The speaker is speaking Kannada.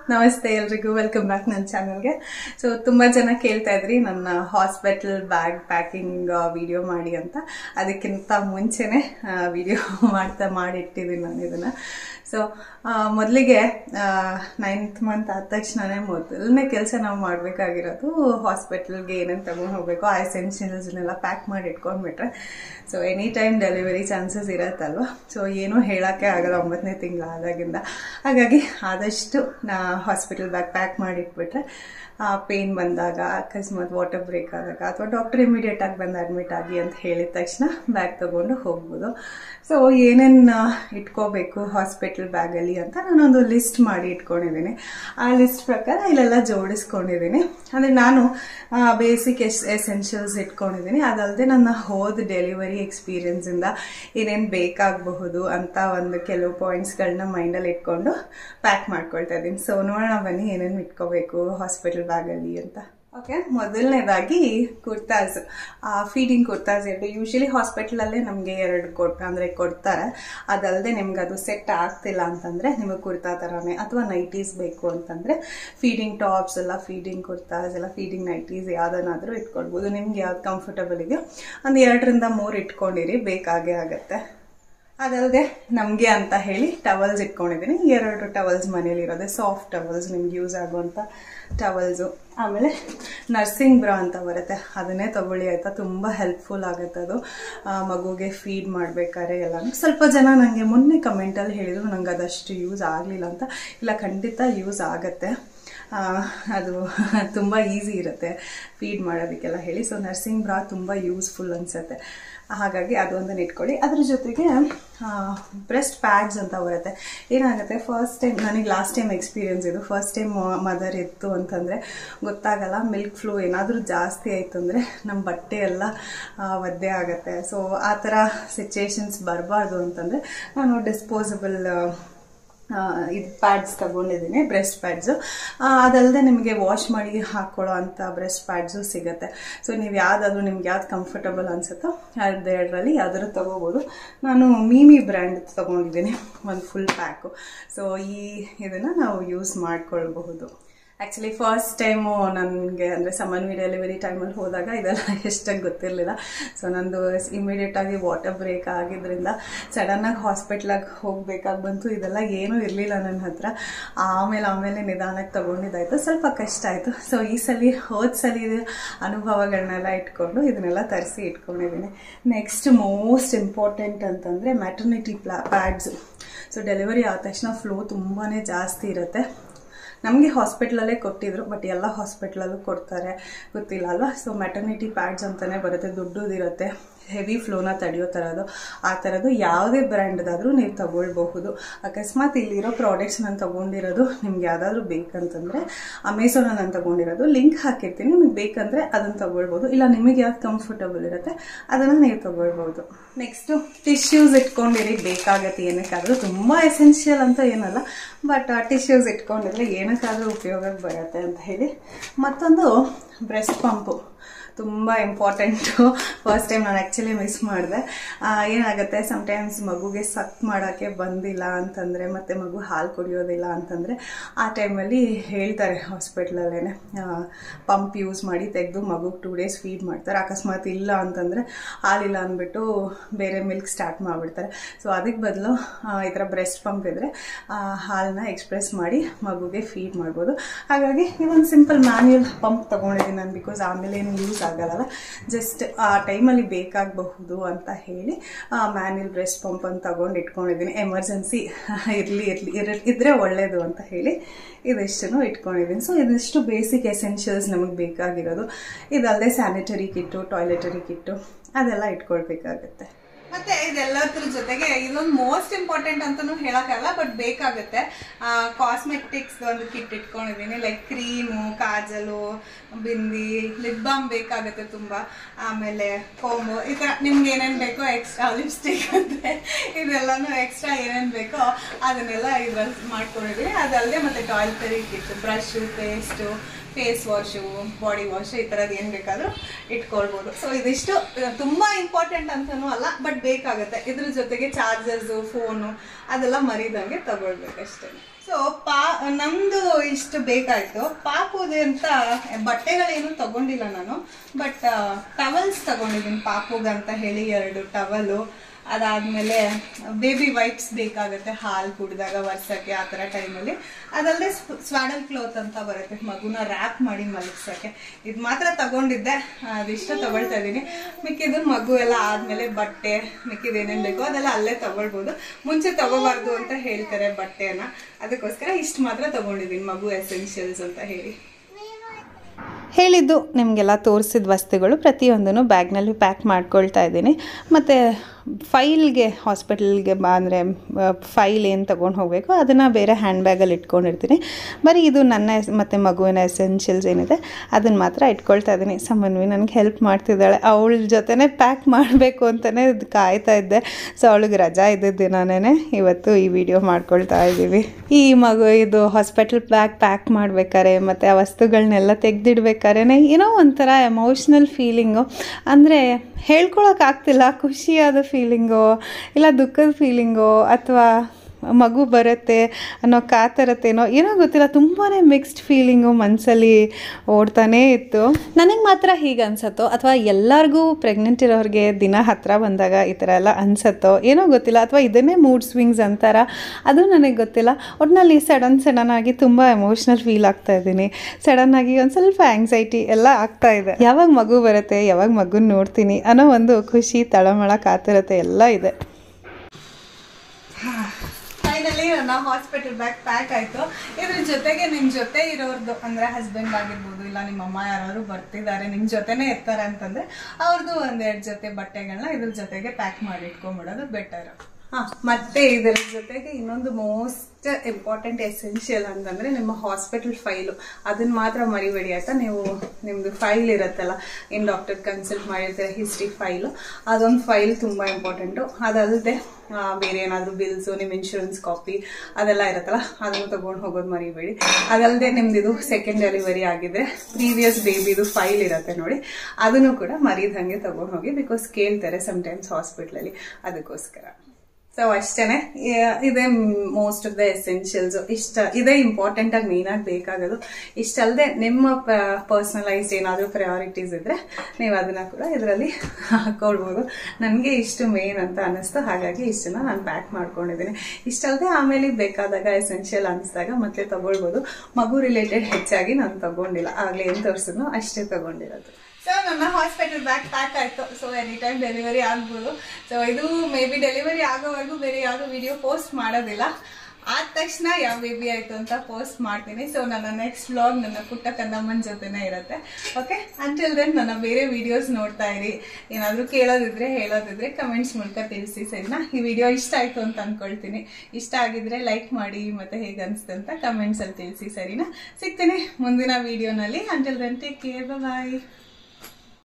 ನಮಸ್ತೆ ಎಲ್ರಿಗೂ ವೆಲ್ಕಮ್ ಬ್ಯಾಕ್ ನನ್ನ ಚಾನಲ್ಗೆ ಸೊ ತುಂಬ ಜನ ಕೇಳ್ತಾ ಇದ್ರಿ ನನ್ನ ಹಾಸ್ಪಿಟಲ್ ಬ್ಯಾಗ್ ಪ್ಯಾಕಿಂಗ್ ವಿಡಿಯೋ ಮಾಡಿ ಅಂತ ಅದಕ್ಕಿಂತ ಮುಂಚೆನೆ ವಿಡಿಯೋ ಮಾಡ್ತಾ ಮಾಡಿಟ್ಟಿದ್ದೀನಿ ನಾನು ಇದನ್ನು ಸೊ ಮೊದಲಿಗೆ ನೈನ್ತ್ ಮಂತ್ ಆದ ತಕ್ಷಣನೇ ಮೊದಲನೇ ಕೆಲಸ ನಾವು ಮಾಡಬೇಕಾಗಿರೋದು ಹಾಸ್ಪಿಟಲ್ಗೆ ಏನೇನು ತಗೊಂಡು ಹೋಗಬೇಕು ಆ ಎಸೆನ್ಷಿಯಲ್ಸ್ನೆಲ್ಲ ಪ್ಯಾಕ್ ಮಾಡಿ ಇಟ್ಕೊಂಡ್ಬಿಟ್ರೆ so any time delivery chances ಇರತ್ತಲ್ವ ಸೊ ಏನೂ ಹೇಳೋಕ್ಕೆ ಆಗಲ್ಲ ಒಂಬತ್ತನೇ ತಿಂಗಳು ಆದಾಗಿಂದ ಹಾಗಾಗಿ ಆದಷ್ಟು ನಾ ಹಾಸ್ಪಿಟಲ್ ಬ್ಯಾಗ್ ಪ್ಯಾಕ್ ಮಾಡಿ ಇಟ್ಬಿಟ್ರೆ ಪೇನ್ ಬಂದಾಗ ಅಕಸ್ಮಾತ್ ವಾಟರ್ ಬ್ರೇಕ್ ಆದಾಗ ಅಥವಾ ಡಾಕ್ಟರ್ ಇಮಿಡಿಯೇಟ್ ಆಗಿ ಬಂದು ಅಡ್ಮಿಟ್ ಆಗಿ ಅಂತ ಹೇಳಿದ ತಕ್ಷಣ ಬ್ಯಾಗ್ ತಗೊಂಡು ಹೋಗ್ಬೋದು ಸೊ ಏನೇನು ಇಟ್ಕೋಬೇಕು ಹಾಸ್ಪಿಟಲ್ ಬ್ಯಾಗಲ್ಲಿ ಅಂತ ನಾನೊಂದು ಲಿಸ್ಟ್ ಮಾಡಿ ಇಟ್ಕೊಂಡಿದ್ದೀನಿ ಆ ಲಿಸ್ಟ್ ಪ್ರಕಾರ ಇಲ್ಲೆಲ್ಲ ಜೋಡಿಸ್ಕೊಂಡಿದ್ದೀನಿ ಅಂದರೆ ನಾನು ಬೇಸಿಕ್ ಎಸ್ ಎಸೆನ್ಷಿಯಲ್ಸ್ ಇಟ್ಕೊಂಡಿದ್ದೀನಿ ಅದಲ್ಲದೆ ನನ್ನ ಹೋದ ಡೆಲಿವರಿ ಎಕ್ಸ್ಪೀರಿಯನ್ಸಿಂದ ಏನೇನು ಬೇಕಾಗಬಹುದು ಅಂತ ಒಂದು ಕೆಲವು ಪಾಯಿಂಟ್ಸ್ಗಳನ್ನ ಮೈಂಡಲ್ಲಿ ಇಟ್ಕೊಂಡು ಪ್ಯಾಕ್ ಮಾಡ್ಕೊಳ್ತಾ ಇದ್ದೀನಿ ಸೊ ನೋಡೋಣ ಬನ್ನಿ ಏನೇನು ಇಟ್ಕೋಬೇಕು ಹಾಸ್ಪಿಟಲ್ ಬ್ಯಾಗಲ್ಲಿ ಅಂತ ಓಕೆ ಮೊದಲನೇದಾಗಿ ಕುರ್ತಾಸ್ ಫೀಡಿಂಗ್ ಕುರ್ತಾಸ್ ಎರಡು ಯೂಶಲಿ ಹಾಸ್ಪಿಟಲಲ್ಲೇ ನಮಗೆ ಎರಡು ಕೊಟ್ ಅಂದರೆ ಕೊಡ್ತಾರೆ ಅದಲ್ಲದೆ ನಿಮ್ಗೆ ಅದು ಸೆಟ್ ಆಗ್ತಿಲ್ಲ ಅಂತಂದರೆ ನಿಮಗೆ ಕುರ್ತಾ ಥರನೇ ಅಥವಾ ನೈಟೀಸ್ ಬೇಕು ಅಂತಂದರೆ ಫೀಡಿಂಗ್ ಟಾಪ್ಸ್ ಎಲ್ಲ ಫೀಡಿಂಗ್ ಕುರ್ತಾಸ್ ಎಲ್ಲ ಫೀಡಿಂಗ್ ನೈಟೀಸ್ ಯಾವುದನ್ನಾದರೂ ಇಟ್ಕೊಳ್ಬೋದು ನಿಮ್ಗೆ ಯಾವ್ದು ಕಂಫರ್ಟಬಲ್ ಇದೆಯೋ ಒಂದು ಎರಡರಿಂದ ಮೂರು ಇಟ್ಕೊಂಡಿರಿ ಬೇಕಾಗೇ ಆಗುತ್ತೆ ಅದಲ್ಲದೆ ನಮಗೆ ಅಂತ ಹೇಳಿ ಟವಲ್ಸ್ ಇಟ್ಕೊಂಡಿದ್ದೀನಿ ಎರಡು ಟವಲ್ಸ್ ಮನೇಲಿ ಇರೋದೆ ಸಾಫ್ಟ್ ಟವಲ್ಸ್ ನಿಮ್ಗೆ ಯೂಸ್ ಆಗುವಂಥ ಟವಲ್ಸು ಆಮೇಲೆ ನರ್ಸಿಂಗ್ ಬ್ರಾ ಅಂತ ಬರುತ್ತೆ ಅದನ್ನೇ ತಗೊಳ್ಳಿ ಆಯಿತಾ ತುಂಬ ಹೆಲ್ಪ್ಫುಲ್ ಆಗುತ್ತೆ ಅದು ಮಗುಗೆ ಫೀಡ್ ಮಾಡಬೇಕಾದ್ರೆ ಎಲ್ಲ ಸ್ವಲ್ಪ ಜನ ನನಗೆ ಮೊನ್ನೆ ಕಮೆಂಟಲ್ಲಿ ಹೇಳಿದರು ನಂಗೆ ಅದಷ್ಟು ಯೂಸ್ ಆಗಲಿಲ್ಲ ಅಂತ ಇಲ್ಲ ಖಂಡಿತ ಯೂಸ್ ಆಗುತ್ತೆ ಅದು ತುಂಬ ಈಸಿ ಇರುತ್ತೆ ಫೀಡ್ ಮಾಡೋದಕ್ಕೆಲ್ಲ ಹೇಳಿ ಸೊ ನರ್ಸಿಂಗ್ ಬ್ರಾ ತುಂಬ ಯೂಸ್ಫುಲ್ ಅನಿಸುತ್ತೆ ಹಾಗಾಗಿ ಅದೊಂದನ್ನು ಇಟ್ಕೊಳ್ಳಿ ಅದ್ರ ಜೊತೆಗೆ ಬ್ರೆಸ್ಟ್ ಪ್ಯಾಡ್ಸ್ ಅಂತ ಬರುತ್ತೆ ಏನಾಗುತ್ತೆ ಫಸ್ಟ್ ಟೈಮ್ ನನಗೆ ಲಾಸ್ಟ್ ಟೈಮ್ ಎಕ್ಸ್ಪೀರಿಯನ್ಸ್ ಇದು ಫಸ್ಟ್ ಟೈಮ್ ಮದರ್ ಇತ್ತು ಅಂತಂದರೆ ಗೊತ್ತಾಗಲ್ಲ ಮಿಲ್ಕ್ ಫ್ಲೋ ಏನಾದರೂ ಜಾಸ್ತಿ ಆಯಿತು ಅಂದರೆ ನಮ್ಮ ಬಟ್ಟೆ ಎಲ್ಲ ಒದ್ದೆ ಆಗುತ್ತೆ ಸೊ ಆ ಥರ ಸಿಚುವೇಶನ್ಸ್ ಬರಬಾರ್ದು ಅಂತಂದರೆ ನಾನು ಡಿಸ್ಪೋಸಬಲ್ ಇದು ಪ್ಯಾಡ್ಸ್ ತಗೊಂಡಿದ್ದೀನಿ ಬ್ರೆಸ್ಟ್ ಪ್ಯಾಡ್ಸು ಅದಲ್ಲದೆ ನಿಮಗೆ ವಾಶ್ ಮಾಡಿ ಹಾಕ್ಕೊಳ್ಳೋ ಅಂಥ ಬ್ರೆಸ್ಟ್ ಪ್ಯಾಡ್ಸು ಸಿಗುತ್ತೆ ಸೊ ನೀವು ಯಾವುದಾದ್ರೂ ನಿಮ್ಗೆ ಯಾವ್ದು ಕಂಫರ್ಟಬಲ್ ಅನಿಸುತ್ತೋ ಅದೆರಡರಲ್ಲಿ ಯಾವ್ದಾದ್ರು ತೊಗೋಬೋದು ನಾನು ಮೀಮಿ ಬ್ರ್ಯಾಂಡ್ ತೊಗೊಂಡಿದ್ದೀನಿ ಒಂದು ಫುಲ್ ಪ್ಯಾಕು ಸೊ ಈ ಇದನ್ನು ನಾವು ಯೂಸ್ ಮಾಡ್ಕೊಳ್ಬಹುದು ಆ್ಯಕ್ಚುಲಿ ಫಸ್ಟ್ ಟೈಮು ನನಗೆ ಅಂದರೆ ಸಮನ್ವಿ ಡೆಲಿವರಿ ಟೈಮಲ್ಲಿ ಹೋದಾಗ ಇದೆಲ್ಲ ಎಷ್ಟಾಗಿ ಗೊತ್ತಿರಲಿಲ್ಲ ಸೊ ನಂದು ಇಮಿಡಿಯೇಟಾಗಿ ವಾಟರ್ ಬ್ರೇಕ್ ಆಗಿದ್ದರಿಂದ ಸಡನ್ನಾಗಿ ಹಾಸ್ಪಿಟ್ಲಾಗಿ ಹೋಗ್ಬೇಕಾಗಿ ಬಂತು ಇದೆಲ್ಲ ಏನೂ ಇರಲಿಲ್ಲ ನನ್ನ ಹತ್ರ ಆಮೇಲೆ ಆಮೇಲೆ ನಿಧಾನಕ್ಕೆ ತೊಗೊಂಡಿದ್ದಾಯಿತು ಸ್ವಲ್ಪ ಕಷ್ಟ ಆಯಿತು ಸೊ ಈ ಸಲ ಹೋದ ಸಲ ಅನುಭವಗಳನ್ನೆಲ್ಲ ಇಟ್ಕೊಂಡು ಇದನ್ನೆಲ್ಲ ತರಿಸಿ ಇಟ್ಕೊಂಡಿದ್ದೀನಿ ನೆಕ್ಸ್ಟ್ ಮೋಸ್ಟ್ ಇಂಪಾರ್ಟೆಂಟ್ ಅಂತಂದರೆ ಮ್ಯಾಟರ್ನಿಟಿ ಪ್ಲಾ ಪ್ಯಾಡ್ಸು ಸೊ ಡೆಲಿವರಿ ಆದ ತಕ್ಷಣ ಫ್ಲೋ ತುಂಬಾ ಜಾಸ್ತಿ ಇರುತ್ತೆ ನಮಗೆ ಹಾಸ್ಪಿಟ್ಲಲ್ಲೇ ಕೊಟ್ಟಿದ್ರು ಬಟ್ ಎಲ್ಲ ಹಾಸ್ಪಿಟ್ಲಲ್ಲೂ ಕೊಡ್ತಾರೆ ಗೊತ್ತಿಲ್ಲ ಅಲ್ವಾ ಸೊ ಮೆಟರ್ನಿಟಿ ಪ್ಯಾಡ್ಸ್ ಅಂತಲೇ ಬರುತ್ತೆ ದುಡ್ಡುದಿರುತ್ತೆ ಹೆವಿ ಫ್ಲೋನ ತಡೆಯೋ ಥರದ್ದು ಆ ಥರದ್ದು ಯಾವುದೇ ಬ್ರ್ಯಾಂಡ್ದಾದರೂ ನೀವು ತಗೊಳ್ಬಹುದು ಅಕಸ್ಮಾತ್ ಇಲ್ಲಿರೋ ಪ್ರಾಡಕ್ಟ್ಸ್ ನಾನು ತೊಗೊಂಡಿರೋದು ನಿಮ್ಗೆ ಯಾವುದಾದ್ರೂ ಬೇಕಂತಂದರೆ ಅಮೆಝಾನಲ್ಲಿ ನಾನು ತೊಗೊಂಡಿರೋದು ಲಿಂಕ್ ಹಾಕಿರ್ತೀನಿ ನಿಮಗೆ ಬೇಕಂದರೆ ಅದನ್ನು ತೊಗೊಳ್ಬೋದು ಇಲ್ಲ ನಿಮಗೆ ಯಾವ್ದು ಕಂಫರ್ಟಬಲ್ ಇರುತ್ತೆ ಅದನ್ನು ನೀವು ತೊಗೊಳ್ಬೋದು ನೆಕ್ಸ್ಟು ಟಿಶ್ಯೂಸ್ ಇಟ್ಕೊಂಡಿರಿ ಬೇಕಾಗತ್ತೆ ಏನಕ್ಕಾದರೂ ತುಂಬ ಎಸೆನ್ಷಿಯಲ್ ಅಂತ ಏನಲ್ಲ ಬಟ್ ಟಿಶ್ಯೂಸ್ ಇಟ್ಕೊಂಡಿದ್ರೆ ಏನಕ್ಕಾದರೂ ಉಪಯೋಗಕ್ಕೆ ಬರುತ್ತೆ ಅಂತ ಹೇಳಿ ಮತ್ತೊಂದು ಬ್ರೆಸ್ಟ್ ಪಂಪು ತುಂಬ ಇಂಪಾರ್ಟೆಂಟು ಫಸ್ಟ್ ಟೈಮ್ ನಾನು ಆ್ಯಕ್ಚುಲಿ ಮಿಸ್ ಮಾಡಿದೆ ಏನಾಗುತ್ತೆ ಸಮ್ಟೈಮ್ಸ್ ಮಗುಗೆ ಸಕ್ ಮಾಡೋಕ್ಕೆ ಬಂದಿಲ್ಲ ಅಂತಂದರೆ ಮತ್ತು ಮಗು ಹಾಲು ಕುಡಿಯೋದಿಲ್ಲ ಅಂತಂದರೆ ಆ ಟೈಮಲ್ಲಿ ಹೇಳ್ತಾರೆ ಹಾಸ್ಪಿಟ್ಲಲ್ಲೇ ಪಂಪ್ ಯೂಸ್ ಮಾಡಿ ತೆಗೆದು ಮಗುಗೆ ಟೂ ಡೇಸ್ ಫೀಡ್ ಮಾಡ್ತಾರೆ ಅಕಸ್ಮಾತ್ ಇಲ್ಲ ಅಂತಂದರೆ ಹಾಲಿಲ್ಲ ಅಂದ್ಬಿಟ್ಟು ಬೇರೆ ಮಿಲ್ಕ್ ಸ್ಟಾರ್ಟ್ ಮಾಡಿಬಿಡ್ತಾರೆ ಸೊ ಅದಕ್ಕೆ ಬದಲು ಈ ಥರ ಬ್ರೆಸ್ಟ್ ಪಂಪ್ ಇದ್ದರೆ ಹಾಲನ್ನ ಎಕ್ಸ್ಪ್ರೆಸ್ ಮಾಡಿ ಮಗುಗೆ ಫೀಡ್ ಮಾಡ್ಬೋದು ಹಾಗಾಗಿ ಇದೊಂದು ಸಿಂಪಲ್ ಮ್ಯಾನ್ಯಲ್ ಪಂಪ್ ತೊಗೊಂಡಿದ್ದೀನಿ ನಾನು ಬಿಕಾಸ್ ಆಮೇಲೆ ಏನು ಯೂಸ್ ಆಗಲ್ಲ ಜಸ್ಟ್ ಆ ಟೈಮಲ್ಲಿ ಬೇಕಾಗಬಹುದು ಅಂತ ಹೇಳಿ ಮ್ಯಾನ್ಯಲ್ ಬ್ರೆಸ್ಟ್ ಪಂಪ್ ಅಂತ ತಗೊಂಡು ಇಟ್ಕೊಂಡಿದ್ದೀನಿ ಎಮರ್ಜೆನ್ಸಿ ಇರಲಿ ಇರಲಿ ಇರ ಇದ್ರೆ ಒಳ್ಳೇದು ಅಂತ ಹೇಳಿ ಇದಿಷ್ಟನ್ನು ಇಟ್ಕೊಂಡಿದ್ದೀನಿ ಸೊ ಇದಿಷ್ಟು ಬೇಸಿಕ್ ಎಸೆನ್ಷಿಯಲ್ಸ್ ನಮಗೆ ಬೇಕಾಗಿರೋದು ಇದಲ್ಲದೆ ಸ್ಯಾನಿಟರಿ ಕಿಟ್ಟು ಟಾಯ್ಲೆಟರಿ ಕಿಟ್ಟು ಅದೆಲ್ಲ ಇಟ್ಕೊಳ್ಬೇಕಾಗತ್ತೆ ಮತ್ತೆ ಇದೆಲ್ಲದ್ರ ಜೊತೆಗೆ ಇದೊಂದು ಮೋಸ್ಟ್ ಇಂಪಾರ್ಟೆಂಟ್ ಅಂತಾನು ಹೇಳಕ್ಕಾಗಲ್ಲ ಬಟ್ ಬೇಕಾಗುತ್ತೆ ಕಾಸ್ಮೆಟಿಕ್ಸ್ ಒಂದು ಕಿಟ್ ಇಟ್ಕೊಂಡಿದ್ದೀನಿ like cream kajal bindi lip balm ಬೇಕಾಗುತ್ತೆ ತುಂಬಾ ಆಮೇಲೆ ಕೋಂಬು ಈ ತರ ನಿಮ್ಗೆ ಏನೇನ್ ಬೇಕೋ ಎಕ್ಸ್ಟ್ರಾ ಲಿಪ್ಸ್ಟಿಕ್ ಅಂತೆ ಇದೆಲ್ಲಾನು ಎಕ್ಸ್ಟ್ರಾ ಏನೇನ್ ಬೇಕೋ ಅದನ್ನೆಲ್ಲ ಇದ್ರಲ್ಲಿ ಮಾಡ್ಕೊಂಡಿದ್ದೀನಿ ಅದಲ್ಲದೆ ಮತ್ತೆ toiletry kit brush paste face wash body wash ಈ ಥರದ್ದು ಏನು ಬೇಕಾದರೂ ಇಟ್ಕೊಳ್ಬೋದು ಸೊ ಇದಿಷ್ಟು ತುಂಬ ಇಂಪಾರ್ಟೆಂಟ್ ಅಂತನೂ ಅಲ್ಲ ಬಟ್ ಬೇಕಾಗುತ್ತೆ ಇದ್ರ ಜೊತೆಗೆ ಚಾರ್ಜರ್ಸು ಫೋನು ಅದೆಲ್ಲ ಮರಿದಂಗೆ ತಗೊಳ್ಬೇಕಷ್ಟೇ ಸೊ ಪಾ ನಮ್ದು ಇಷ್ಟು ಬೇಕಾಯ್ತು ಪಾಪುದೆ ಅಂತ ಬಟ್ಟೆಗಳೇನು ತಗೊಂಡಿಲ್ಲ ನಾನು ಬಟ್ ಟವಲ್ಸ್ ತಗೊಂಡಿದ್ದೀನಿ ಪಾಪುಗಂತ ಹೇಳಿ ಎರಡು ಟವಲು ಅದಾದ್ಮೇಲೆ ಬೇಬಿ ವೈಪ್ಸ್ ಬೇಕಾಗುತ್ತೆ ಹಾಲು ಕುಡಿದಾಗ ವರ್ಷಕ್ಕೆ ಆ ಥರ ಟೈಮಲ್ಲಿ ಅದಲ್ಲದೆ ಸ್ವಾಡಲ್ ಕ್ಲೋತ್ ಅಂತ ಬರುತ್ತೆ ಮಗುನ ರ್ಯಾಪ್ ಮಾಡಿ ಮಲಗ್ಸಕ್ಕೆ ಇದು ಮಾತ್ರ ತಗೊಂಡಿದ್ದೆ ಅದಿಷ್ಟು ತಗೊಳ್ತಾ ಇದ್ದೀನಿ ಮಿಕ್ಕಿದ್ದು ಮಗು ಎಲ್ಲ ಆದ್ಮೇಲೆ ಬಟ್ಟೆ ಮಿಕ್ಕಿದ್ದು ಏನೇನು ಬೇಕೋ ಅದೆಲ್ಲ ಅಲ್ಲೇ ತಗೊಳ್ಬೋದು ಮುಂಚೆ ತಗೋಬಾರ್ದು ಅಂತ ಹೇಳ್ತಾರೆ ಬಟ್ಟೆನ ಅದಕ್ಕೋಸ್ಕರ ಇಷ್ಟು ಮಾತ್ರ ತಗೊಂಡಿದ್ದೀನಿ ಮಗು ಎಸೆನ್ಷಿಯಲ್ಸ್ ಅಂತ ಹೇಳಿ ಹೇಳಿದ್ದು ನಿಮಗೆಲ್ಲ ತೋರಿಸಿದ ವಸ್ತುಗಳು ಪ್ರತಿಯೊಂದನ್ನು ಬ್ಯಾಗ್ನಲ್ಲಿ ಪ್ಯಾಕ್ ಮಾಡ್ಕೊಳ್ತಾ ಇದ್ದೀನಿ ಮತ್ತು ಫೈಲ್ಗೆ ಹಾಸ್ಪಿಟಲ್ಗೆ ಬಾ ಅಂದರೆ ಫೈಲ್ ಏನು ತೊಗೊಂಡು ಹೋಗಬೇಕು ಅದನ್ನು ಬೇರೆ ಹ್ಯಾಂಡ್ ಬ್ಯಾಗಲ್ಲಿ ಇಟ್ಕೊಂಡಿರ್ತೀನಿ ಬರೀ ಇದು ನನ್ನ ಎಸ್- ಮತ್ತು ಮಗುವಿನ ಎಸೆನ್ಷಿಯಲ್ಸ್ ಏನಿದೆ ಅದನ್ನು ಮಾತ್ರ ಇಟ್ಕೊಳ್ತಾ ಇದ್ದೀನಿ ಸಮನ್ವಿ ನನಗೆ ಹೆಲ್ಪ್ ಮಾಡ್ತಿದ್ದಾಳೆ ಅವಳ ಜೊತೆನೇ ಪ್ಯಾಕ್ ಮಾಡಬೇಕು ಅಂತಲೇ ಕಾಯ್ತಾ ಇದ್ದೆ ಸೊ ಅವಳಿಗೆ ರಜಾ ಇದ್ದಿದ್ದ ದಿನನೇ ಇವತ್ತು ಈ ವಿಡಿಯೋ ಮಾಡ್ಕೊಳ್ತಾ ಇದ್ದೀವಿ ಈ ಮಗು ಇದು ಹಾಸ್ಪಿಟಲ್ ಬ್ಯಾಗ್ ಪ್ಯಾಕ್ ಮಾಡ್ಬೇಕಾರೆ ಮತ್ತು ಆ ವಸ್ತುಗಳನ್ನೆಲ್ಲ ತೆಗೆದಿಡ್ಬೇಕಾದ್ರೆ ಏನೋ ಒಂಥರ ಎಮೋಷ್ನಲ್ ಫೀಲಿಂಗು ಅಂದರೆ ಹೇಳ್ಕೊಳಕ್ಕಾಗ್ತಿಲ್ಲ ಖುಷಿಯಾದ ಫೀಲಿಂಗು ಇಲ್ಲ ದುಃಖದ ಫೀಲಿಂಗು ಅಥವಾ ಮಗು ಬರುತ್ತೆ ಅನ್ನೋ ಕಾತರತೆನೋ ಏನೋ ಗೊತ್ತಿಲ್ಲ ತುಂಬಾ ಮಿಕ್ಸ್ಡ್ ಫೀಲಿಂಗು ಮನಸ್ಸಲ್ಲಿ ಓಡ್ತಾನೇ ಇತ್ತು ನನಗೆ ಮಾತ್ರ ಹೀಗೆ ಅನ್ಸತ್ತೋ ಅಥವಾ ಎಲ್ಲರಿಗೂ ಪ್ರೆಗ್ನೆಂಟ್ ಇರೋರಿಗೆ ದಿನ ಹತ್ತಿರ ಬಂದಾಗ ಈ ಥರ ಎಲ್ಲ ಅನ್ಸತ್ತೋ ಏನೋ ಗೊತ್ತಿಲ್ಲ ಅಥವಾ ಇದನ್ನೇ ಮೂಡ್ ಸ್ವಿಂಗ್ಸ್ ಅಂತಾರ ಅದು ನನಗೆ ಗೊತ್ತಿಲ್ಲ ಒಟ್ಟಿನಲ್ಲಿ ಸಡನ್ ಸಡನ್ ಆಗಿ ತುಂಬ ಎಮೋಷ್ನಲ್ ಫೀಲ್ ಆಗ್ತಾ ಇದ್ದೀನಿ ಸಡನ್ ಆಗಿ ಒಂದು ಸ್ವಲ್ಪ ಆಂಗ್ಸೈಟಿ ಎಲ್ಲ ಆಗ್ತಾ ಇದೆ ಯಾವಾಗ ಮಗು ಬರುತ್ತೆ ಯಾವಾಗ ಮಗುನ ನೋಡ್ತೀನಿ ಅನ್ನೋ ಒಂದು ಖುಷಿ ತಳಮಳ ಕಾತಿರತೆ ಎಲ್ಲ ಇದೆ ಫೈನಲಿ ನನ್ನ ಹಾಸ್ಪಿಟಲ್ ಬ್ಯಾಗ್ ಪ್ಯಾಕ್ ಆಯ್ತು ಇದ್ರ ಜೊತೆಗೆ ನಿಮ್ ಜೊತೆ ಇರೋರ್ದು ಅಂದ್ರೆ ಹಸ್ಬೆಂಡ್ ಆಗಿರ್ಬೋದು ಇಲ್ಲ ನಿಮ್ಮ ಅಮ್ಮ ಯಾರು ಬರ್ತಿದ್ದಾರೆ ನಿಮ್ ಜೊತೆನೆ ಇರ್ತಾರೆ ಅಂತಂದ್ರೆ ಅವ್ರದ್ದು ಒಂದೆರಡು ಜೊತೆ ಬಟ್ಟೆಗಳನ್ನ ಇದ್ರ ಜೊತೆಗೆ ಪ್ಯಾಕ್ ಮಾಡಿ ಇಟ್ಕೊಂಡ್ಬಿಡೋದು ಬೆಟರ್ ಹಾ ಮತ್ತೆ ಇದರ ಜೊತೆಗೆ ಇನ್ನೊಂದು ಮೋಸ್ಟ್ ಇಂಪಾರ್ಟೆಂಟ್ ಎಸೆನ್ಷಿಯಲ್ ಅಂತಂದ್ರೆ ನಿಮ್ಮ ಹಾಸ್ಪಿಟಲ್ ಫೈಲು ಅದನ್ನ ಮಾತ್ರ ಮರಿಬೇಡಿ ಆಯ್ತಾ ನೀವು ನಿಮ್ದು ಫೈಲ್ ಇರುತ್ತಲ್ಲ ಏನ್ ಡಾಕ್ಟರ್ ಕನ್ಸಲ್ಟ್ ಮಾಡಿರ್ತಾರೆ ಹಿಸ್ಟ್ರಿ ಫೈಲು ಅದೊಂದು ಫೈಲ್ ತುಂಬಾ ಇಂಪಾರ್ಟೆಂಟು ಅದಲ್ಲದೆ ಆ, ಬೇರೆ ಏನಾದರೂ ಬಿಲ್ಸು ನಿಮ್ಮ ಇನ್ಶೂರೆನ್ಸ್ ಕಾಪಿ ಅದೆಲ್ಲ ಇರುತ್ತಲ್ಲ ಅದನ್ನು ತಗೊಂಡು ಹೋಗೋದು ಮರಿಬೇಡಿ ಅದಲ್ಲದೆ ನಿಮ್ದಿದು ಸೆಕೆಂಡ್ ಡೆಲಿವರಿ ಆಗಿದ್ರೆ ಪ್ರೀವಿಯಸ್ ಬೇಬಿದು ಫೈಲ್ ಇರುತ್ತೆ ನೋಡಿ ಅದನ್ನು ಕೂಡ ಮರಿದಂಗೆ ತಗೊಂಡು ಹೋಗಿ ಬಿಕಾಸ್ ಕೇಳ್ತಾರೆ ಸಮ್ಟೈಮ್ಸ್ ಹಾಸ್ಪಿಟ್ಲಲ್ಲಿ ಅದಕ್ಕೋಸ್ಕರ ಸೊ ಅಷ್ಟೇನೆ ಇ- ಇದೇ ಮೋಸ್ಟ್ ಆಫ್ ದ ಎಸೆನ್ಷಿಯಲ್ಸ್ ಇಷ್ಟ ಇದೇ ಇಂಪಾರ್ಟೆಂಟ್ ಆಗಿ ಮೇನ್ ಆಗಿ ಬೇಕಾಗೋದು ಇಷ್ಟಲ್ಲದೆ ನಿಮ್ಮ ಪರ್ಸನಲೈಸ್ಡ್ ಏನಾದರೂ ಪ್ರಯಾರಿಟೀಸ್ ಇದ್ರೆ ನೀವು ಅದನ್ನ ಕೂಡ ಇದರಲ್ಲಿ ಹಾಕೊಳ್ಬೋದು ನನಗೆ ಇಷ್ಟು ಮೇನ್ ಅಂತ ಅನಿಸ್ತು ಹಾಗಾಗಿ ಇಷ್ಟನ್ನ ನಾನು ಪ್ಯಾಕ್ ಮಾಡ್ಕೊಂಡಿದ್ದೀನಿ ಇಷ್ಟಲ್ಲದೆ ಆಮೇಲೆ ಬೇಕಾದಾಗ ಎಸೆನ್ಷಿಯಲ್ ಅನಿಸ್ದಾಗ ಮತ್ತೆ ತಗೊಳ್ಬೋದು ಮಗು ರಿಲೇಟೆಡ್ ಹೆಚ್ಚಾಗಿ ನಾನು ತಗೊಂಡಿಲ್ಲ ಆಗ್ಲೇ ಏನ್ ತೋರಿಸಿದ್ನೋ ಅಷ್ಟೇ ತಗೊಂಡಿರೋದು ಸೊ ನನ್ನ ಹಾಸ್ಪಿಟಲ್ ಬ್ಯಾಗ್ ಪ್ಯಾಕ್ ಆಯ್ತು ಸೊ ಎನಿ ಟೈಮ್ ಡೆಲಿವರಿ ಆಗ್ಬೋದು ಸೊ ಇದು ಮೇ ಬಿ ಡೆಲಿವರಿ ಆಗೋವರೆಗೂ ಬೇರೆ ಯಾವುದು ವಿಡಿಯೋ ಪೋಸ್ಟ್ ಮಾಡೋದಿಲ್ಲ ಆದ ತಕ್ಷಣ ಯಾವ ಬೇಬಿ ಆಯ್ತು ಅಂತ ಪೋಸ್ಟ್ ಮಾಡ್ತೀನಿ ಸೊ ನನ್ನ ನೆಕ್ಸ್ಟ್ ವ್ಲಾಗ್ ನನ್ನ ಪುಟ್ಟ ಕಂದಮ್ಮನ ಜೊತೆನೇ ಇರುತ್ತೆ ಓಕೆ ಅಂಟಿಲ್ ದೆನ್ ನನ್ನ ಬೇರೆ ವಿಡಿಯೋಸ್ ನೋಡ್ತಾ ಇರಿ ಏನಾದರೂ ಕೇಳೋದಿದ್ರೆ ಹೇಳೋದಿದ್ರೆ ಕಮೆಂಟ್ಸ್ ಮೂಲಕ ತಿಳಿಸಿ ಸರಿನಾ ಈ ವಿಡಿಯೋ ಇಷ್ಟ ಆಯ್ತು ಅಂತ ಅನ್ಕೊಳ್ತೀನಿ ಇಷ್ಟ ಆಗಿದ್ರೆ ಲೈಕ್ ಮಾಡಿ ಮತ್ತೆ ಹೇಗೆ ಅನಿಸ್ತು ಅಂತ ಕಮೆಂಟ್ಸ್ ಅಲ್ಲಿ ತಿಳಿಸಿ ಸರಿನಾ ಸಿಗ್ತೀನಿ ಮುಂದಿನ ವಿಡಿಯೋನಲ್ಲಿ ಅಂಟಿಲ್ ದೆನ್ ಟೇಕ್ ಕೇರ್ ಬಾಯ್